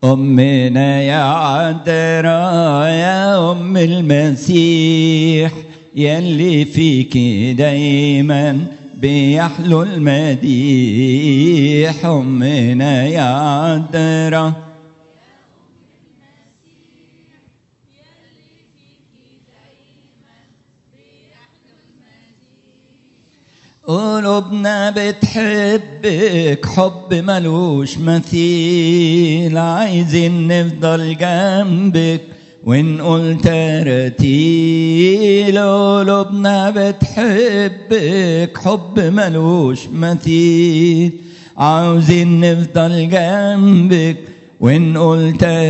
أمنا يا عذراء يا أم المسيح يلي فيكي دايما بيحلو المديح أمنا يا عذراء قلوبنا بتحبك حب ملوش مثيل عايزين نفضل جنبك ونقول ترتيل قلوبنا بتحبك حب ملوش مثيل عاوزين نفضل جنبك ونقول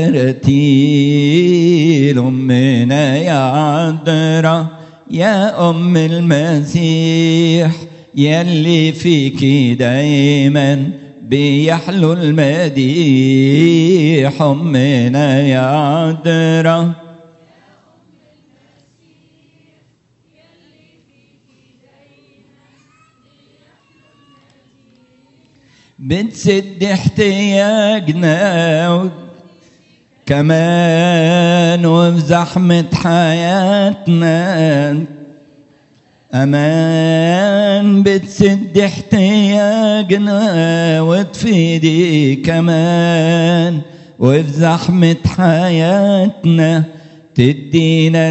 ترتيل أمنا يا عذراء يا أم المسيح يلي فيكي دايما بيحلو المديح أمنا يا عذراء بتسد احتياجنا كمان وفي زحمة حياتنا أمان بتسد احتياجنا وتفيدي كمان وفي زحمة حياتنا تدينا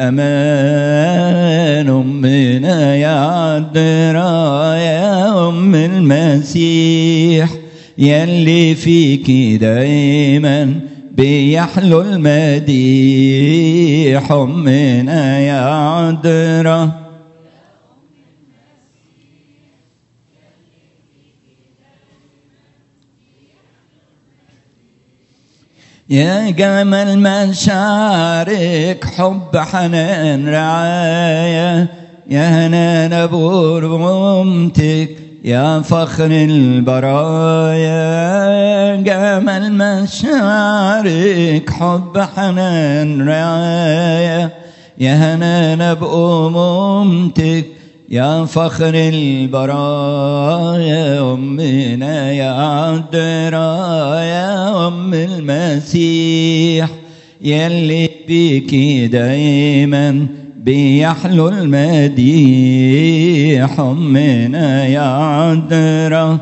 الأمان أمنا يا عذراء يا أم المسيح يلي فيكي دايما بيحلو المديح أمنا يا عذراء يا جمال مشاعرك حب حنان رعاية يا هنان أبو رمتك يا فخر البرايا جمال مشاعرك حب حنان رعاية يا هنان بأمومتك يا فخر البرايا أمنا يا عذراء يا أم المسيح يلي بيكي دايما بيحلو المديح أمنا يا عذراء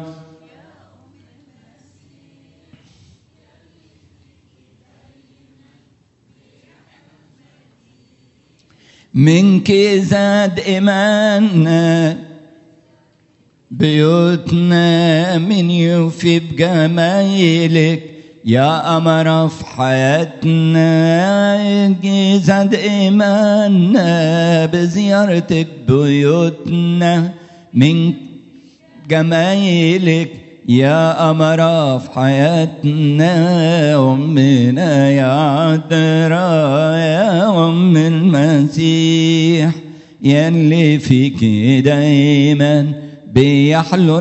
منك زاد إيماننا بيوتنا من يوفي بجمايلك يا أمر في حياتنا زاد إيماننا بزيارتك بيوتنا من جمايلك يا أمر في حياتنا أمنا يا عذراء يا أم المسيح يلي فيك دايما بيحلو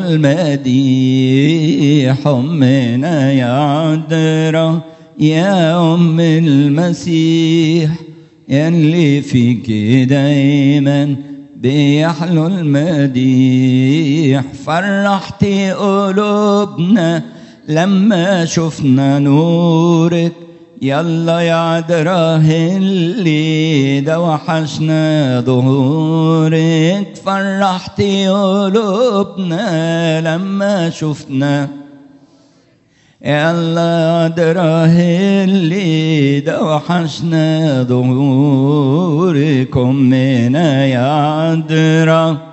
المديح أمنا يا عذراء يا أم المسيح يلي فيك دايما بيحلو المديح فرحتي قلوبنا لما شفنا نورك يلا يا عذراء اللي ده وحشنا ظهورك فرحتي قلوبنا لما شفنا يلا عذراء اللي ده وحشنا ظهورك أمنا يا عذراء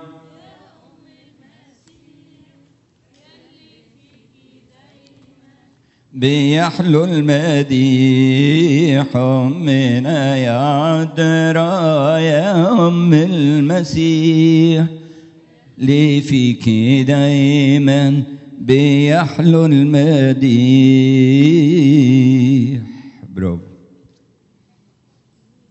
بيحلو المديح أمنا يا عذراء يا أم المسيح لي فيك دايما بيحلو المديح برافو